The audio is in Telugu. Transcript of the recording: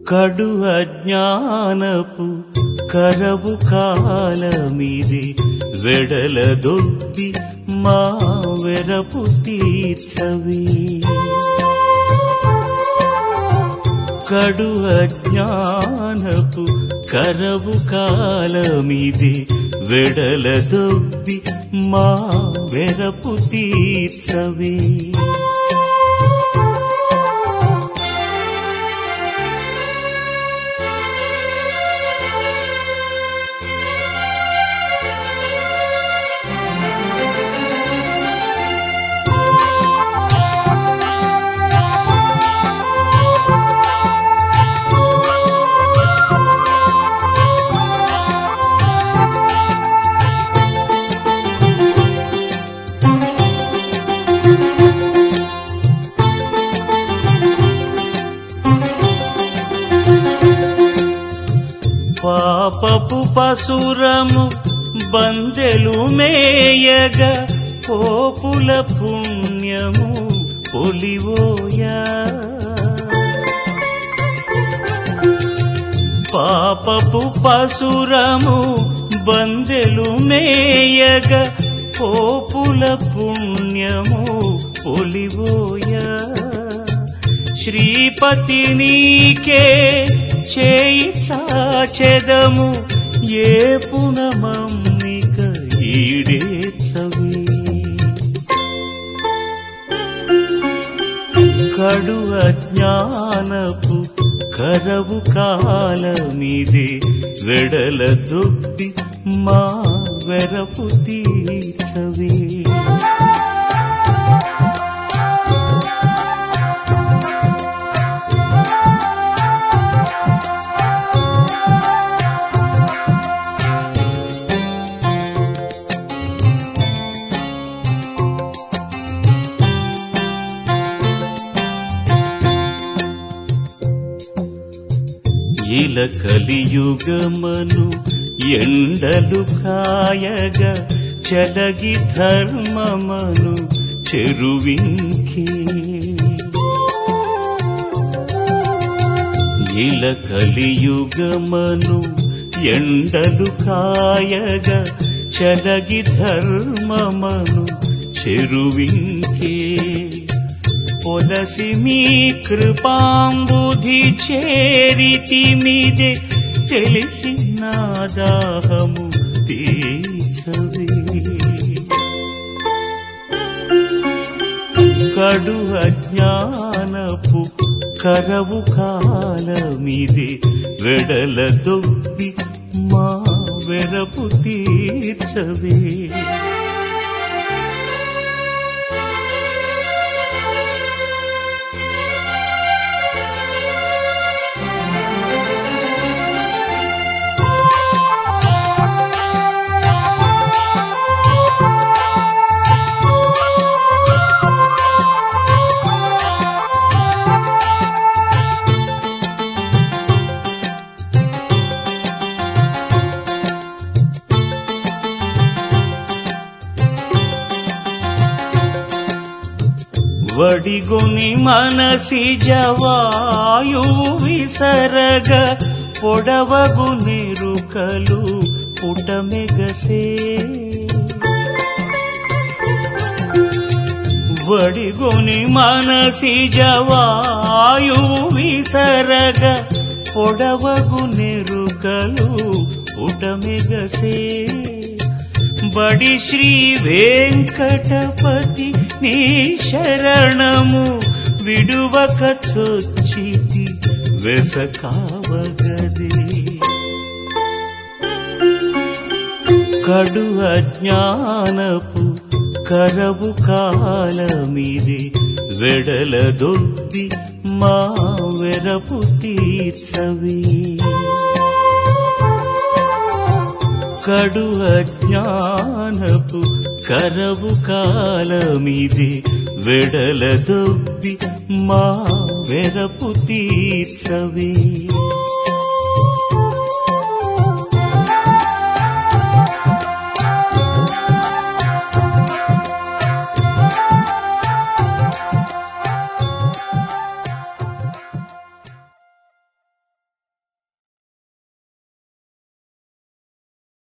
కడు అజ్ఞానపు కరవు కాలమిది వెడల దొబ్బి మా వెరపు తీర్చవి కడు అజ్ఞానపు కరవు కాలమిది వెడల దొబ్బి మా వెరపు తీర్చవి పాపపు పసురము బందెలు మేయగ పోపుల పుణ్యము పొలివోయా పాపపు పసురము బందెలు మేయగ పోపుల పుణ్యము పొలివోయా శ్రీపతి నీకే చేయి చాచెదము ఏ పునమమ్మిక ఈడేచ్చవి కడు అజ్ఞానపు కరవు కాలమిది వెడల దుబ్బి మా వెరపు తీర్చవే ఇల కలియుగమను ఎండలు కాయగ చలగి ధర్మమను చెరువింకే ఇల కలియుగమను ఎండలు కాయగ చలగి ధర్మమను చెరువింకే పొలసి మీ కృపాంబుధి చేరితి మీదే తెలిసి నా దాహము తీర్చవే కడు అజ్ఞానపు కరవు కాలమిది వెడల దొబ్బి మా వెరపు తీర్చవే వడిగొని మనసి జవాయు విసరగ పొడవగు నిరుకలు పుటమెగసే వడిగొని మనసి జవాయు విసరగ పొడవగు నిరుకలు పుటమెగసే బడి శ్రీ వెంకటపతి నీ శరణము విడువక చొచ్చితి వెసకావగదే కడు అజ్ఞానపు కరవు కాలమిది వెడల దొబ్బి మా వెరపు తీర్చవే కడు అజ్ఞానపు కరవు కాలమిది వెడల దొబ్బి మా వెరపు తీర్చవే